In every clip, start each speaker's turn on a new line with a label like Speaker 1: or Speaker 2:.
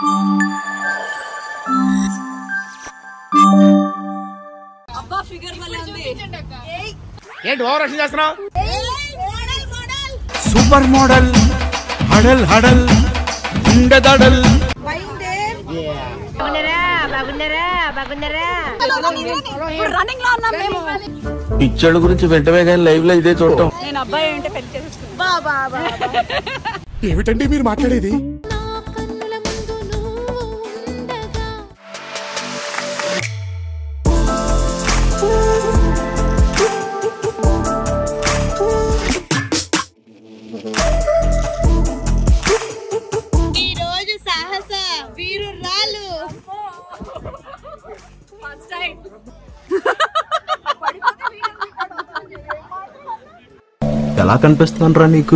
Speaker 1: అబ్బా ఫిగర్ వల్ల ఉంది
Speaker 2: ఏంటి ఓవర్ రక్షణ చేస్తున్నావు
Speaker 1: మోడల్ మోడల్
Speaker 2: సూపర్ మోడల్ హడల్ హడల్ ఉండదడల్
Speaker 1: ఇప్పుడు రన్నింగ్ లో ఉన్నాం మేము
Speaker 2: పిచ్చోళ్ళ గురించి వెంటనే కానీ లైవ్ లో ఇదే చూడటం
Speaker 1: నేను అబ్బాయి ఉంటే పెళ్లి చేసేస్తాను
Speaker 2: ఏమిటండి మీరు మాట్లాడేది
Speaker 3: నా కన్నుల ముందు నువ్వు ఉండగా
Speaker 4: ఈ రోజు సాహస వీరురాలు
Speaker 1: ఫస్ట్ టైం
Speaker 2: ఎలా కనిపిస్తున్నారా నీకు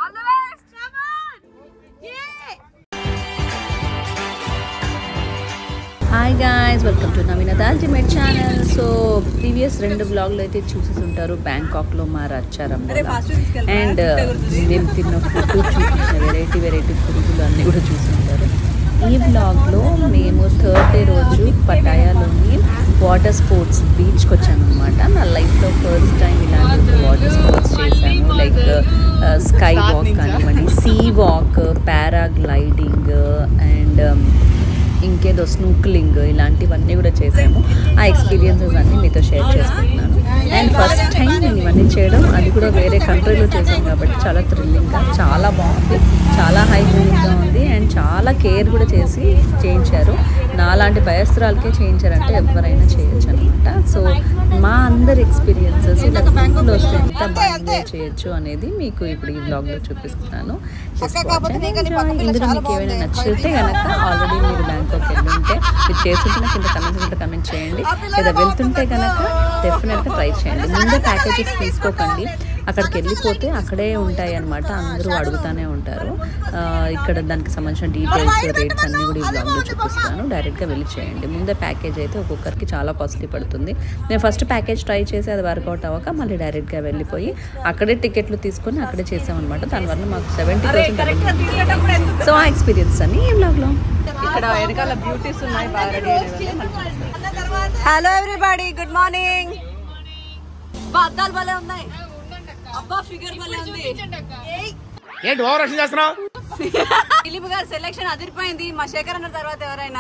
Speaker 5: hi guys welcome to Naveena ultimate channel so previous రెండు బ్లాగ్లు అయితే చూసేసి ఉంటారు బ్యాంకాక్లో మా రచ్చారం అండ్ మేము తిన్న ఫుడ్ చూపించిన వెరైటీ వెరైటీ పురుగులు అన్నీ కూడా చూసి ఉంటారు ఈ బ్లాగ్లో మేము థర్డ్ డే రోజు పటాయాలోని వాటర్ స్పోర్ట్స్ బీచ్కి వచ్చాను అనమాట నా లైఫ్లో ఫస్ట్ టైం ఇలాంటి వాటర్ స్పోర్ట్స్ చేశాను లైక్ స్కై వాక్ కానివ్వండి సీ వాక్ పారాగ్లైడింగ్ అండ్ ఇంకేదో స్నూక్లింగ్ ఇలాంటివన్నీ కూడా చేసాము ఆ ఎక్స్పీరియన్సెస్ అన్నీ మీతో షేర్ చేసుకుంటున్నాను అండ్ ఫస్ట్ టైం నేను ఇవన్నీ చేయడం అది కూడా వేరే కంట్రీలో చేశాను కాబట్టి చాలా థ్రిల్లింగ్గా చాలా బాగుంది చాలా హైజీనిక్గా ఉంది అండ్ చాలా కేర్ కూడా చేసి చేయించారు నాలాంటి భయస్త్రాలకే చేయించారంటే ఎవరైనా చేయొచ్చు అనమాట సో మా అందరి ఎక్స్పీరియన్సెస్ ఇలా ఫుడ్లో వస్తే ఎంత బాగా ఎంజాయ్ చేయొచ్చు అనేది మీకు ఇప్పుడు ఈ బ్లాగ్లో చూపిస్తున్నాను Just watch and enjoy. ఇందులో మీకు ఏమైనా నచ్చితే కనుక ఆల్రెడీ మీరు బ్యాంకాక్ వెళ్ళి ఉంటే మీరు చేస్తుంటే కింద కమెంట్స్ కింద కమెంట్ చేయండి లేదా వెళ్తుంటే కనుక డెఫినెట్గా ట్రై చేయండి ముందే ప్యాకేజెస్ తీసుకోకండి అక్కడికి వెళ్ళిపోతే అక్కడే ఉంటాయి అనమాట అందరూ అడుగుతానే ఉంటారు ఆ, ఇక్కడ దానికి సంబంధించిన డీటెయిల్స్ రేట్స్ అన్నీ కూడా ఈ బ్లాగ్లో చూపిస్తాను డైరెక్ట్గా వెళ్ళి చేయండి ముందే ప్యాకేజ్ అయితే ఒక్కొక్కరికి చాలా కాస్ట్లీ పడుతుంది నేను ఫస్ట్ ప్యాకేజ్ ట్రై చేసి అది వర్కౌట్ అవ్వక మళ్ళీ డైరెక్ట్గా వెళ్ళిపోయి అక్కడే టికెట్లు తీసుకొని అక్కడే చేసామన్నమాట దానివల్ల మాకు సెవెంటీ థౌసండ్ సో ఆ ఎక్స్పీరియన్స్ అని ఈ బ్లాగ్లో
Speaker 1: ఇక్కడ వెనకాల బ్యూటీస్ ఉన్నాయి బాగా ready hello everybody good morning అద్దాలు భలే ఉన్నాయి అబ్బా ఫిగర్ భలే ఉంది
Speaker 2: ఏంటి ఓవర్ రక్షణ చేస్తున్నావు
Speaker 1: దిలీప్ గారి సెలెక్షన్ అదిరిపోయింది మా శేఖర్ అన్న తర్వాత ఎవరైనా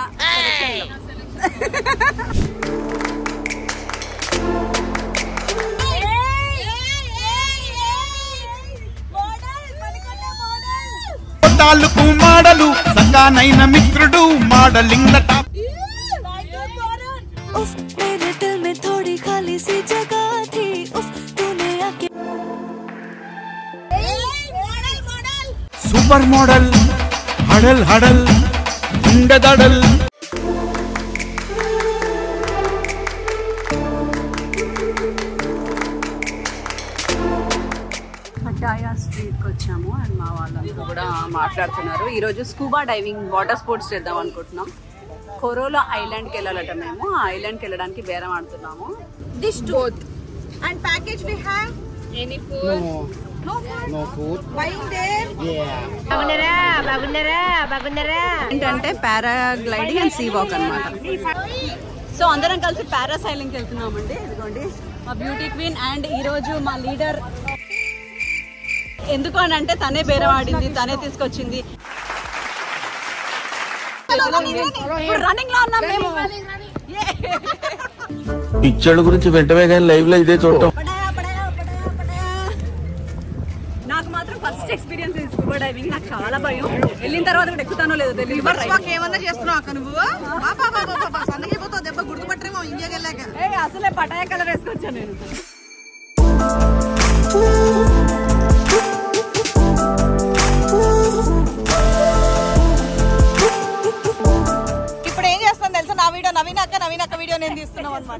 Speaker 6: తాలూకు మాడలు సగానైన మిత్రుడు మోడలింగ్ టాప్
Speaker 3: उफ मेरे दिल में थोड़ी खाली सी जगह थी उफ तूने आके
Speaker 6: సూపర్ మోడల్ హడల్ హడల్ ఉండదడల్
Speaker 1: పటాయా స్ట్రీట్కి వచ్చాము అండ్ మా వాళ్ళందరూ కూడా మాట్లాడుతున్నారు ఈరోజు స్కూబా డైవింగ్ వాటర్ స్పోర్ట్స్ చేద్దాం అనుకుంటున్నాం కొరోలా ఐలాండ్కి వెళ్ళాలట మేము ఆ ఐలాండ్కి వెళ్ళడానికి బేరం ఆడుతున్నాము
Speaker 4: దిస్ టోత్ and package we have any food no no food buying there
Speaker 1: ఏంటంటే పారాగ్లైడింగ్ అండ్ సీ వాక్ అనమాట సో అందరం కలిసి పారాసైలింగ్కి వెళ్తున్నామండి ఇదిగోండి మా బ్యూటీ క్వీన్ అండ్ ఈరోజు మా లీడర్ ఎందుకు అని అంటే తనే బేరం ఆడింది తనే తీసుకొచ్చింది ఇప్పుడు రన్నింగ్ లో ఉన్నాం మేము
Speaker 2: పిచ్చోళ్ళ గురించి వెంటనే కానీ లైవ్ లో ఇదే చూడటం
Speaker 1: నాకు మాత్రం ఫస్ట్ ఎక్స్పీరియన్స్ ఇది స్కూబా డైవింగ్ నాకు చాలా భయం వెళ్ళిన తర్వాత కూడా ఎక్కుతానో లేదో తెలియదు
Speaker 4: ఏమన్నా చేస్తున్నావు అక్క నువ్వు సందకి పోతావు దెబ్బ గుర్తుపట్టరేమో ఇండియాకి వెళ్ళాక
Speaker 1: ఏ, అసలే పటాయ కలర్ వేసుకొచ్చాను నేను
Speaker 4: ఇప్పుడు ఏం చేస్తాను తెలుసా నా వీడియో నవీన్ అక్క నవీన్ అక్క వీడియో నేను తీస్తున్నాం అనమాట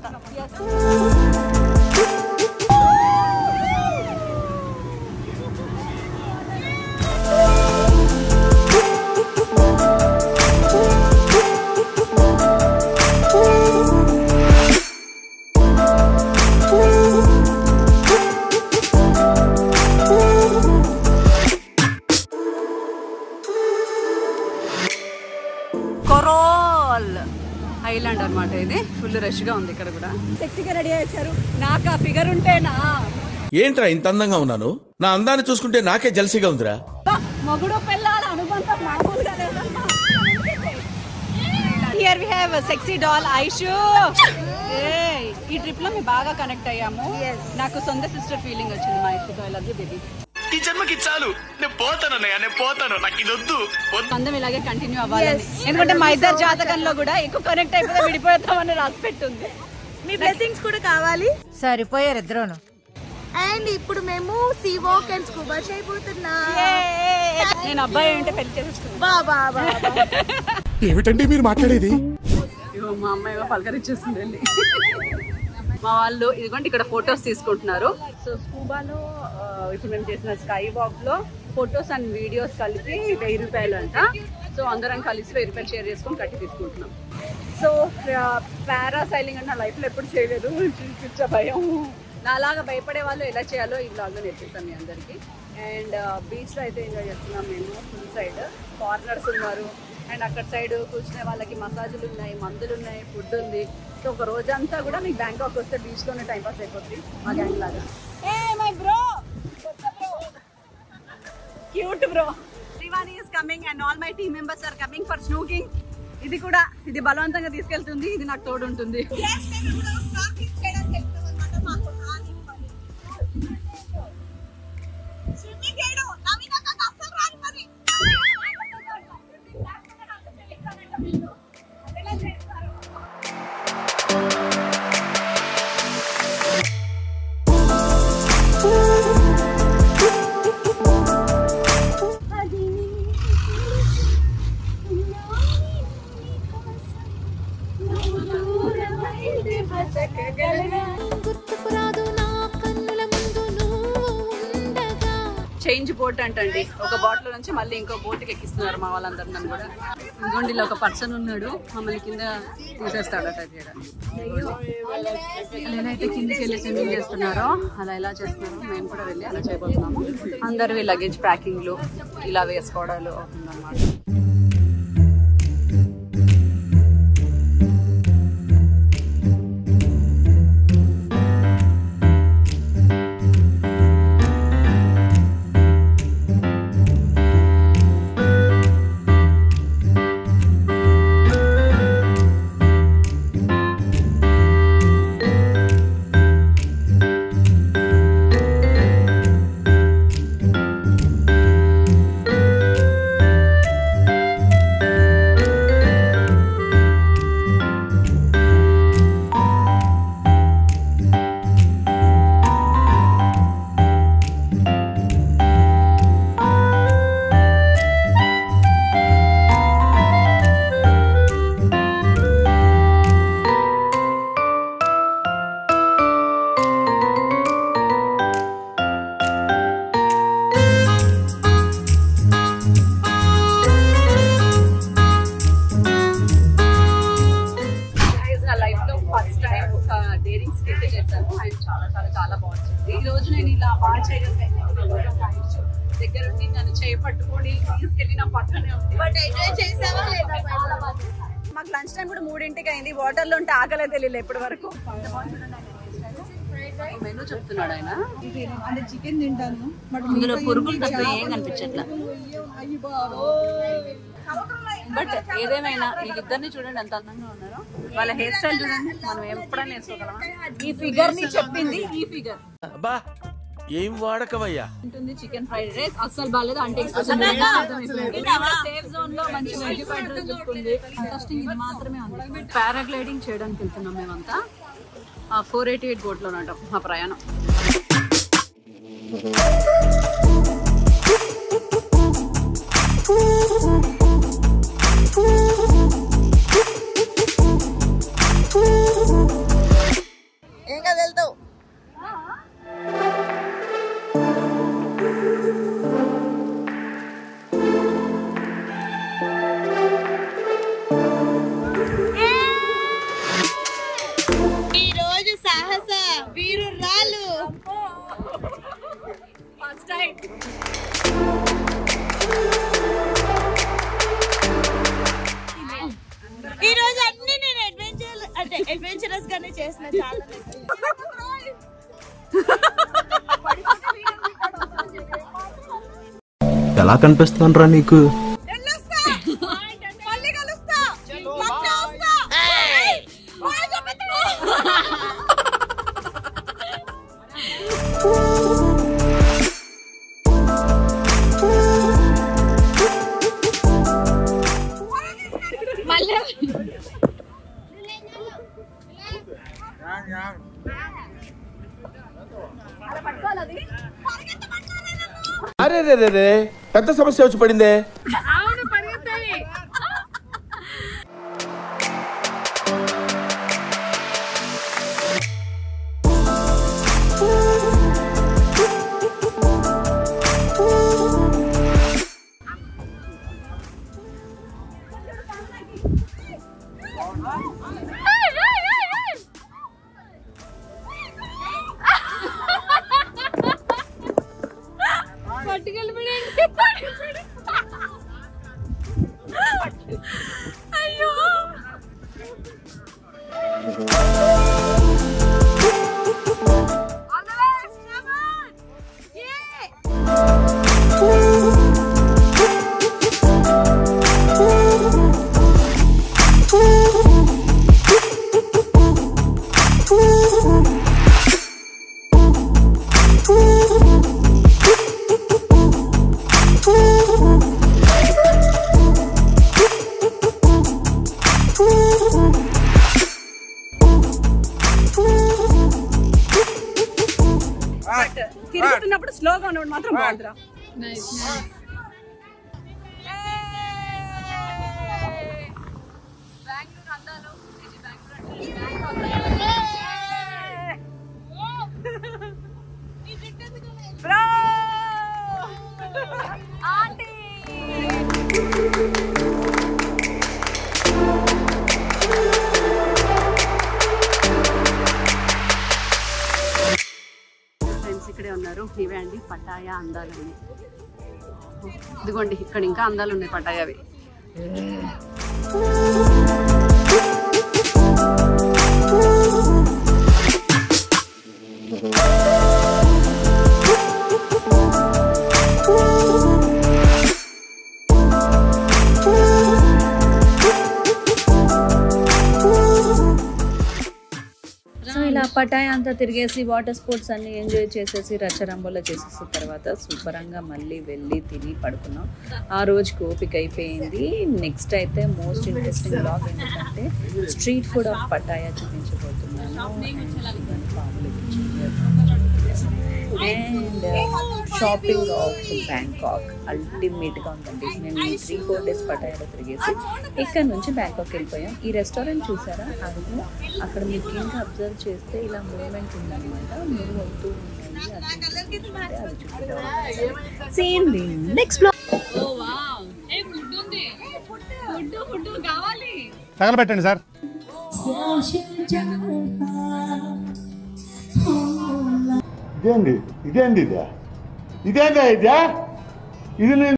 Speaker 1: కొరోల్ ఐలాండ్ అన్నమాట ఇది ఫుల్ రష్ గా ఉంది ఇక్కడ కూడా సెక్సీగా రెడీ అయ్యారు నాకు ఆ ఫిగర్ ఉంటేనా
Speaker 2: ఏంట్రా ఇంత అందంగా ఉన్నాను నా అందాన్ని చూసుకుంటే నాకే జలసిగా ఉందిరా
Speaker 1: బా, మొగుడు పిల్లల అనుబంధం మామూలుగా లేదమ్మా here we have sexy doll Aishu ఈ ట్రిప్ లో మేము బాగా కనెక్ట్ అయ్యాము నాకు సొంత సిస్టర్ ఫీలింగ్ వచ్చింది మా ఐషుతో ఐ లవ్ యూ బేబీ
Speaker 7: ఈ జన్మకి చాలు నేను పోతాను అన్నయ్య నేను పోతాను నాకు ఇది వద్దు వద్దు
Speaker 1: అందం ఇలాగే కంటిన్యూ అవ్వాలని ఎందుకంటే మా ఇద్దరు జాతకంలో కూడా ఎక్కువ కనెక్ట్ అయిపోతే విడిపోతామని రాసి పెట్టుంది
Speaker 4: మీ బ్లెస్సింగ్స్ కూడా కావాలి
Speaker 8: సరిపోయారు ఇద్దరును
Speaker 4: అండ్ ఇప్పుడు మేము సీ వాక్ అండ్ స్కూబా చేయబోతున్నా
Speaker 1: నేను అబ్బాయి ఉంటే పెళ్లి చేసుకున్నాను
Speaker 4: బా బా బా బా.
Speaker 2: ఏమిటండి మీరు మాట్లాడేది
Speaker 1: ఇగో మా అమ్మాయి పలకరించేస్తుంది వెళ్ళి మా వాళ్ళు ఇదిగోండి ఇక్కడ ఫొటోస్ తీసుకుంటున్నారు సో స్కూబాలో ఆ, ఇప్పుడు మేము చేసిన స్కై వాక్ లో ఫొటోస్ అండ్ వీడియోస్ కలిపి వెయ్యి రూపాయలు అంట సో అందరం కలిసి వెయ్యి రూపాయలు షేర్ చేసుకొని కట్టి తీసుకుంటున్నాం సో పారాసైలింగ్ అంటే నా లైఫ్ లో ఎప్పుడు చేయలేదు పిచ్చ భయం నాలాగా భయపడే వాళ్ళు ఎలా చేయాలో ఈ బ్లాగ్ లో నేర్పిస్తాం మీ అందరికి అండ్ బీచ్ లో అయితే ఎంజాయ్ చేస్తున్నాం మేము ఫుల్ సైడ్ ఫారినర్స్ ఉన్నారు అండ్ అక్కడ సైడ్ కూర్చునే వాళ్ళకి మసాజులు ఉన్నాయి మందులు ఉన్నాయి ఫుడ్ ఉంది సో ఒక రోజంతా కూడా మీకు బ్యాంకాక్ వస్తే బీచ్ లోనే టైం పాస్ అయిపోతుంది మా గ్యాంగ్ లాగా ఏ my bro cute bro Srivani is coming and all my team members are coming for snorkelling ఇది కూడా ఇది బలవంతంగా తీసుకెళ్తుంది ఇది నాకు తోడు ఉంటుంది
Speaker 3: గుర్తుకు రాదు నా కన్నుల ముందు నువ్వు ఉండగా
Speaker 1: చేంజ్ బోట్ అంటండి ఒక బాటిల్ నుంచి మళ్ళీ ఇంకో బోట్కి ఎక్కిస్తున్నారు మా వాళ్ళందరూ నన్ను కూడా ఇంకోండి ఇలా ఒక పర్సన్ ఉన్నాడు మమ్మల్ని కింద తీసేస్తాడట ఇక్కడ నేనైతే కిందికి వెళ్ళి స్విమ్మింగ్ చేస్తున్నారో అలా ఎలా చేస్తున్నారో మేము కూడా వెళ్ళి అలా చేయబోతున్నాము అందరు లగేజ్ ప్యాకింగ్లు ఇలా వేసుకోవడాలు అవుతుందన్నమాట Guys, నా లైఫ్ లో ఫస్ట్ టైం ఒక డేరింగ్ స్కిట్ చేశాను అండ్ చాలా చాలా చాలా బాగుంది ఈ రోజు నేను ఇలా బాగా చేయగలిగాను దగ్గర ఉండి నన్ను చేపట్టుకొని తీసుకెళ్ళి నా పక్కనే ఉంది
Speaker 4: బట్ ఎంజాయ్ చేసావా లేదా
Speaker 1: చాలా బాగా చేశాను. మాకు లంచ్ టైం కూడా మూడింటికి అయింది వాటర్ లో ఉంటే ఆకలే తెలియలేదు ఇప్పటి వరకు మెనూ చెప్తున్నాడు ఆయన
Speaker 4: అంటే చికెన్ తింటాను బట్
Speaker 1: ఇందులో పురుగులు తప్ప ఏం కనిపించట్లా బట్ ఏదేమైనా వీళ్ళిద్దరిని చూడండి ఎంత అందంగా ఉన్నారో వాళ్ళ హెయిర్ స్టైల్ చూడండి మనం ఎప్పుడైనా వేసుకోగలమా ఈ ఫిగర్ ని చెప్పింది ఈ ఫిగర్
Speaker 2: అబ్బా ఏం వాడకవయ్యా
Speaker 1: ఉంటుంది చికెన్ ఫ్రైడ్ రైస్ అస్సలు బాగాలేదు అంటే సేఫ్ జోన్ లో మంచి వెజ్ ఫ్రైడ్ రైస్ చెప్పుకుంది ఇంట్రెస్టింగ్ ఇది మాత్రమే ఉంది పారాగ్లైడింగ్ చేయడానికి వెళ్తున్నాం మేమంతా ఫోర్ ఎయిటీ ఎయిట్ బోట్ లో ఉంటాం మా ప్రయాణం
Speaker 4: ఏం కాదు వెళ్తావు ఈ రోజు సాహస వీరురాలు
Speaker 1: ఫస్ట్ టైం
Speaker 4: గానే చేసిన చాలా
Speaker 8: ఎలా కనిపిస్తున్నాను రా నీకు
Speaker 4: వెళ్ళొస్తా మళ్ళీ కలుస్తా మళ్ళీ వస్తా బాయ్ చెప్పేస్తాను.
Speaker 2: అరే రే రే రే పెద్ద సమస్య వచ్చి పడిందే
Speaker 1: బట్ తిరుగుతున్నప్పుడు స్లోగా ఉన్నప్పుడు మాత్రం బాగుందిరా బ్రో ఆంటీ ఫ్రెండ్స్ ఇక్కడే ఉన్నారు ఇవే అండి పటాయా అందాలని ఇదిగోండి ఇక్కడ ఇంకా అందాలు ఉన్నాయి పటాయావి
Speaker 5: సో ఇలా పటాయ్ అంతా తిరిగేసి వాటర్ స్పోర్ట్స్ అన్ని ఎంజాయ్ చేసేసి రచ్చరంబోలో చేసేసిన తర్వాత శుభ్రంగా మళ్ళీ వెళ్ళి తిని పడుకున్నాం ఆ రోజుకి ఓపిక అయిపోయింది నెక్స్ట్ అయితే మోస్ట్ ఇంట్రెస్టింగ్ బ్లాగ్ ఏంటంటే స్ట్రీట్ ఫుడ్ ఆఫ్ పటాయా చూపించబోతున్నాను అండ్ షాపింగ్ ఆఫ్ బ్యాంకాక్ అల్టిమేట్గా ఉందండి నేను త్రీ ఫోర్ డేస్ పటాయాలో తిరిగేసి ఇక్కడ నుంచి బ్యాంకాక్ వెళ్ళిపోయాం ఈ రెస్టారెంట్ చూసారా అడుగు అక్కడ మీకు ఇంకా అబ్జర్వ్ చేస్తే ఇలా మూమెంట్ ఉందన్నమాట మూవ్ అవుతూ ఉంటుంది అది చూపిస్తుంటే అది చూపిస్తాను సేమ్ నెక్స్ట్ బ్లాగ్
Speaker 6: తగలబెట్టండి సార్
Speaker 9: ఇదేంది ఇదేంది ఇదే ఇదేందా ఇదే ఇది నేను